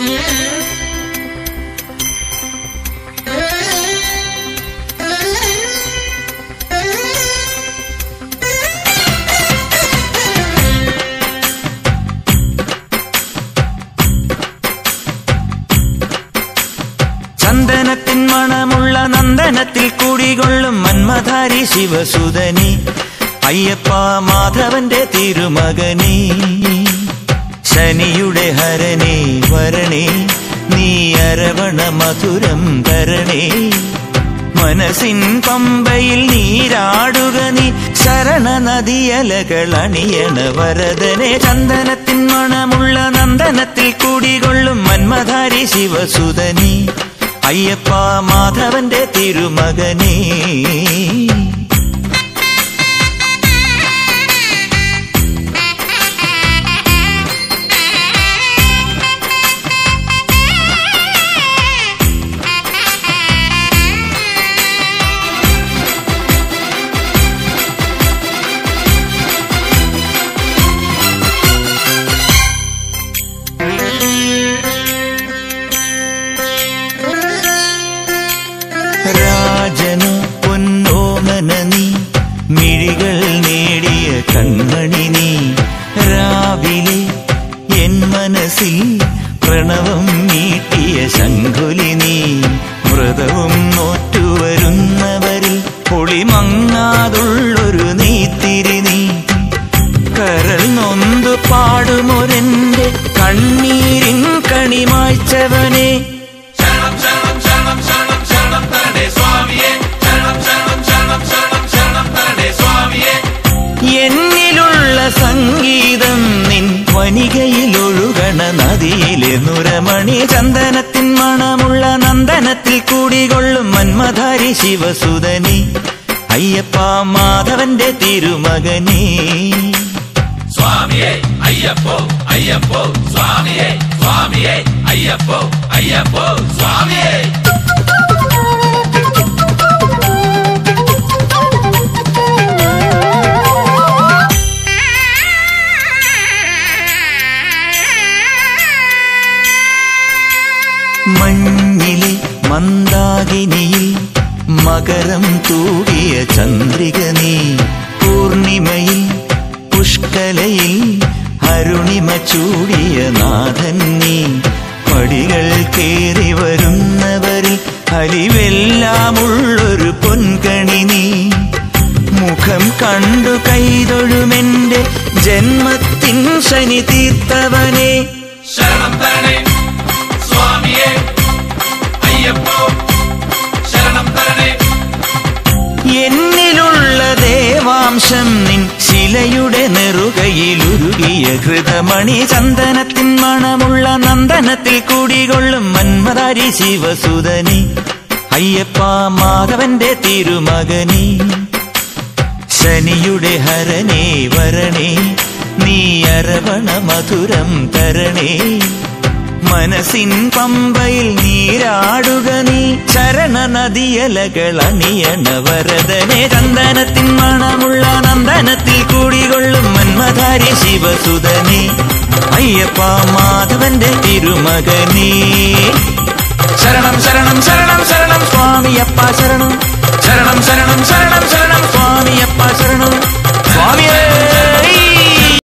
ചന്ദനത്തിൻ മണമുള്ള നന്ദനത്തിൽ കുടികൊള്ളും മന്മധാരി ശിവസുതനി അയ്യപ്പ മാധവന്റെ തിരുമകനി ശനിയുടെ ഹരണേ വരണേ നീ അരവണ മധുരം തരണേ മനസ്സിൻ പമ്പയിൽ നീരാടുക നീ ശരണ നദിയലകൾ അണിയണ വരദനെ ചന്ദനത്തിൻ മണമുള്ള നന്ദനത്തിൽ കൂടികൊള്ളും മന്മധാരി ശിവസുതനി അയ്യപ്പ മാധവന്റെ തിരുമകനേ രാജനു പൊന്നോമന നീ മിഴികൾ നേടിയ കൺമണി നീ രാവിലെ എൻ മനസ്സിൽ പ്രണവം നീട്ടിയ ശങ്കുലി നീ വ്രതവും നോറ്റുവരുന്നവരിൽ പൊളിമങ്ങാതുള്ളൊരു നീത്തിരി നീ കരൾ നൊന്തു പാടുമൊരെന്റെ കണ്ണീരിൻ കണിമായ്ച്ചവനെ ശരണം ശരണം ശരണം ശരണം ശരണം തരണേ സ്വാമിയെ ശരണം ശരണം ശരണം ശരണം ശരണം തരണേ സ്വാമിയെ എന്നിലുള്ള സംഗീതം നിൻ വനികയിലൊഴുകണ നദിയിലെ നുരമണി ചന്ദനത്തിൻ മണമുള്ള നന്ദനത്തിൽ കൂടികൊള്ളും മന്മധാരി ശിവസുതനി അയ്യപ്പ മാധവന്റെ തിരുമകനേ സ്വാമിയെ അയ്യപ്പോ അയ്യപ്പോ സ്വാമിയെ സ്വാമിയെ അയ്യപ്പോ അയ്യപ്പോ സ്വാമിയെ മഞ്ഞിലെ മന്ദാകിനിയിൽ മകരം തൂകിയ ചന്ദ്രിക നീ പൂർണിമയിൽ പുഷ്കലയിൽ അരുണിമ ചൂടിയ നാഥൻ നീ പടികൾ കേറി വരുന്നവരിൽ അലിവെല്ലാമുള്ളൊരു പൊൻകണി നീ മുഖം കണ്ടു കൈതൊഴുമെന്റെ ജന്മത്തിൻ ശനി തീർത്തവനെ ശരണം തരണേ സ്വാമിയെ അയ്യപ്പോ ശരണം തരണേ എന്നിലുള്ള ദേവാംശം നിൻ ശിലയുടെ നെറുകയിലുരുകിയ ഹൃതമണി ചന്ദനത്തിൻ മണമുള്ള നന്ദനത്തിൽ കൂടികൊള്ളും മന്മതാരി ശിവസുതനി അയ്യപ്പ മാധവന്റെ തിരുമകനി ശനിയുടെ ഹരണേ വരണേ നീ അരവണ മധുരം തരണേ മനസ്സിൻ പമ്പയിൽ നീരാടുക നീ ചരണ നദിയലകൾ അണിയണ വരദനെ ചന്ദനത്തിൻ മണമുള്ള നന്ദനത്തിൽ കൂടികൊള്ളും മന്മധാരി ശിവസുതനെ അയ്യപ്പ മാധവന്റെ തിരുമകനേ ശരണം ശരണം ശരണം ശരണം സ്വാമിയപ്പ ശരണം ശരണം ശരണം ശരണം ശരണം സ്വാമിയപ്പ ശരണം സ്വാമിയേ